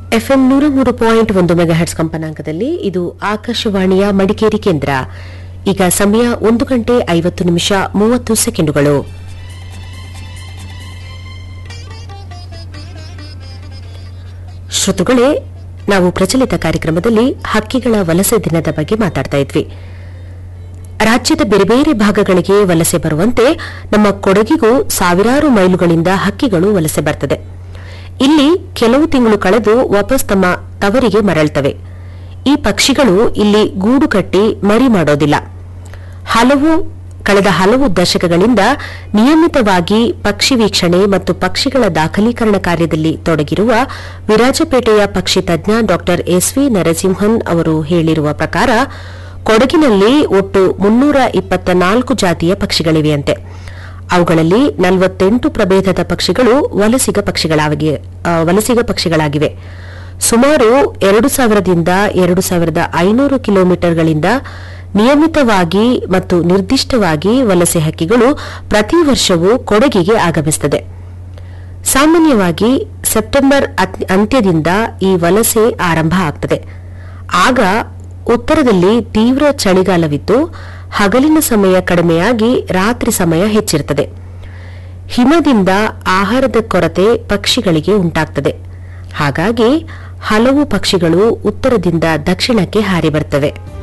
FM ನೂರ ಮೂರು point ಒಂದು ಮೆಗಾಹೆಟ್ಸ್ ಕಂಪನಾಂಕದಲ್ಲಿ ಇದು ಆಕಾಶವಾಣಿಯ ಮಡಿಕೇರಿ ಕೇಂದ್ರ ಈಗ ಸಮಯ ಒಂದು ಗಂಟೆ ಐವತ್ತು ನಿಮಿಷ ಮೂವತ್ತು ಸೆಕೆಂಡುಗಳು ಶ್ರೋತೃಗಳೇ ನಾವು ಪ್ರಚಲಿತ ಕಾರ್ಯಕ್ರಮದಲ್ಲಿ ಹಕ್ಕಿಗಳ ವಲಸೆ ದಿನದ ಬಗ್ಗೆ ಮಾತಾಡ್ತಾ ಇದ್ವಿ ರಾಜ್ಯದ ಬೇರೆ ಬೇರೆ ಭಾಗಗಳಿಗೆ ವಲಸೆ ಬರುವಂತೆ ನಮ್ಮ ಕೊಡಗಿಗೂ ಸಾವಿರಾರು ಮೈಲುಗಳಿಂದ ಹಕ್ಕಿಗಳು ವಲಸೆ ಬರ್ತದೆ ಇಲ್ಲಿ ಕೆಲವು ತಿಂಗಳು ಕಳೆದು ವಾಪಸ್ ತಮ್ಮ ತವರಿಗೆ ಮರಳ್ತವೆ ಈ ಪಕ್ಷಿಗಳು ಇಲ್ಲಿ ಗೂಡು ಕಟ್ಟಿ ಮರಿ ಮಾಡೋದಿಲ್ಲ ಹಲವು ಕಳೆದ ಹಲವು ದಶಕಗಳಿಂದ ನಿಯಮಿತವಾಗಿ ಪಕ್ಷಿ ವೀಕ್ಷಣೆ ಮತ್ತು ಪಕ್ಷಿಗಳ ದಾಖಲೀಕರಣ ಕಾರ್ಯದಲ್ಲಿ ತೊಡಗಿರುವ ವಿರಾಜಪೇಟೆಯ ಪಕ್ಷಿ ತಜ್ಞ ಡಾ ಎಸ್ವಿ ನರಸಿಂಹನ್ ಅವರು ಹೇಳಿರುವ ಪ್ರಕಾರ ಕೊಡಗಿನಲ್ಲಿ ಒಟ್ಟು ಮುನ್ನೂರ ಇಪ್ಪತ್ತ ನಾಲ್ಕು ಜಾತಿಯ ಪಕ್ಷಿಗಳಿವೆಯಂತೆ ಅವುಗಳಲ್ಲಿ ನಲವತ್ತೆಂಟು ಪ್ರಭೇದದ ಪಕ್ಷಿಗಳು ವಲಸಿಗ ಪಕ್ಷಿಗಳಾಗಿ ಆ, ವಲಸಿಗ ಪಕ್ಷಿಗಳಾಗಿವೆ ಸುಮಾರು ಎರಡು ಸಾವಿರದಿಂದ ಎರಡು ಸಾವಿರದ ಐನೂರು ಕಿಲೋಮೀಟರ್ಗಳಿಂದ ನಿಯಮಿತವಾಗಿ ಮತ್ತು ನಿರ್ದಿಷ್ಟವಾಗಿ ವಲಸೆ ಹಕ್ಕಿಗಳು ಪ್ರತಿ ವರ್ಷವೂ ಕೊಡಗಿಗೆ ಆಗಮಿಸುತ್ತದೆ ಸಾಮಾನ್ಯವಾಗಿ ಸೆಪ್ಟೆಂಬರ್ ಅತ್- ಅಂತ್ಯದಿಂದ ಈ ವಲಸೆ ಆರಂಭ ಆಗ್ತದೆ ಆಗ ಉತ್ತರದಲ್ಲಿ ತೀವ್ರ ಚಳಿಗಾಲವಿದ್ದು ಹಗಲಿನ ಸಮಯ ಕಡಿಮೆಯಾಗಿ ರಾತ್ರಿ ಸಮಯ ಹೆಚ್ಚಿರುತ್ತದೆ ಹಿಮದಿಂದ ಆಹಾರದ ಕೊರತೆ ಪಕ್ಷಿಗಳಿಗೆ ಉಂಟಾಗ್ತದೆ ಹಾಗಾಗಿ ಹಲವು ಪಕ್ಷಿಗಳು ಉತ್ತರದಿಂದ ದಕ್ಷಿಣಕ್ಕೆ ಹಾರಿ ಬರ್ತವೆ